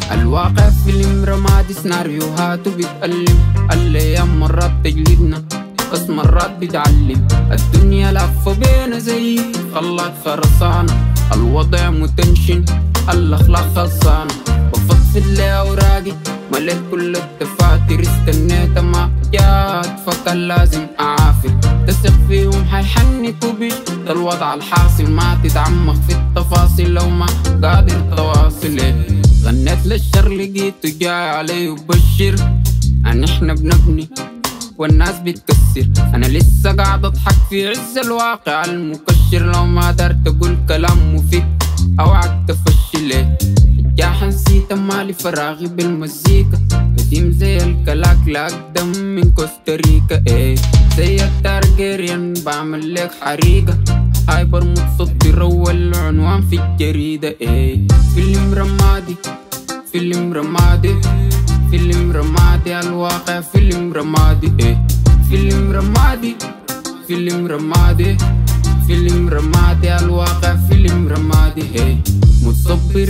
الواقع فيلم رمادي سيناريوهاته بتألم الأيام مرات تجلدنا بس مرات بتعلم الدنيا لفة بينا زي خلاط خرسانة الوضع متنشن الأخلاق خلصانة بفضفض لي أوراقي مليت كل الدفاتر استنيت ما جات فكان لازم أعافر تثق فيهم حيحنكوا بيش ده الوضع الحاصل ما تتعمق في التفاصيل لو ما قادر تواصل إيه. غنيت للشر لقيته جاي علي وبشر عن احنا بنبني والناس بتكسر انا لسه قاعد اضحك في عز الواقع المكشر لو ما قدرت اقول كلام مفيد اوعك تفشل إيه. الجاح نسيت مالي فراغي بالمزيكا قديم زي الكلاك لاقدم من كوستاريكا ايه زي التارجيريان بعمل لك حريقة هايبر متصدر اول عنوان في الجريدة ايه فيلم رمادي فيلم رمادي فيلم رمادي الواقع فيلم رمادي ايه فيلم رمادي فيلم رمادي فيلم رمادي الواقع فيلم رمادي ايه متصبر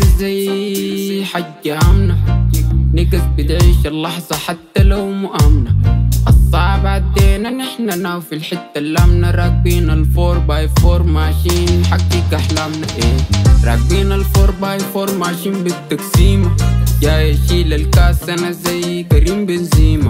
زي حجة آمنة نقص بتعيش اللحظة حتى لو مؤامنة الصعب عدينا نحنا ناو في الحتة اللامنة راكبين الفور باي فور ماشيين نحقق أحلامنا ايه راكبين الفور باي فور ماشيين بالتقسيمة جاي اشيل الكاس انا زي كريم بنزيمة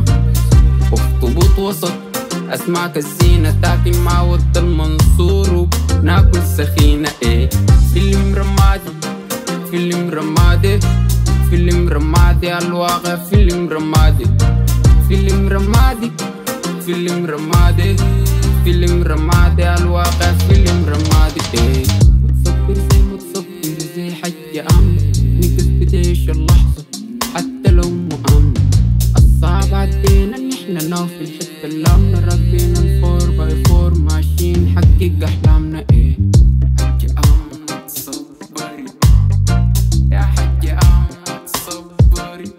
اخطبوط وسط اسمعك الزينة تاكل مع ود المنصور وبناكل سخينة ايه فيلم رمادي فيلم رمادي فيلم رمادي الواقع فيلم رمادي فيلم رمادي فيلم رمادي فيلم رمادي الواقع فيلم رمادي ايه متصبر زي متصبر زي حجة آمنة نقص بتعيش اللحظة حتى لو مؤامنة الصعب عدينا ان احنا ناو في الحتة اللامنة راكبين الفور باي فور ماشيين نحقق احلامنا ايه حجة آمنة تصبري يا حجة آمنة تصبري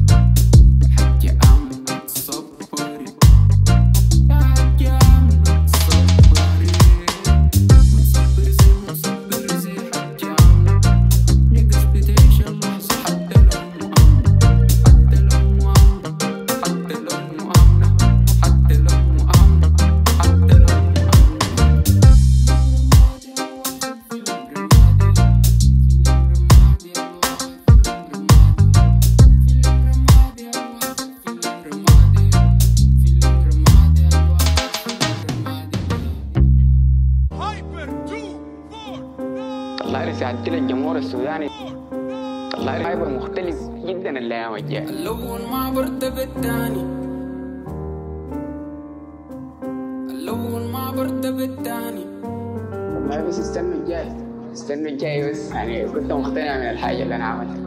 حجة آمنة تصبري يا حجة آمنة تصبري متصبر زي متصبر زي حجة آمنة نقص بتعيش اللحظة حتى لو مؤامنة حتى لو مؤامنة حتى لو مؤامنة حتى لو مؤامنة حتى لو الله يسعد الجمهور السوداني الله هايبر مختلف جدا الايام الجايه اللون ما برد بالتاني اللون ما برد بالتاني والله بس استنوا الجاي استنوا الجاي بس يعني كنت مقتنع من الحاجه اللي انا عملتها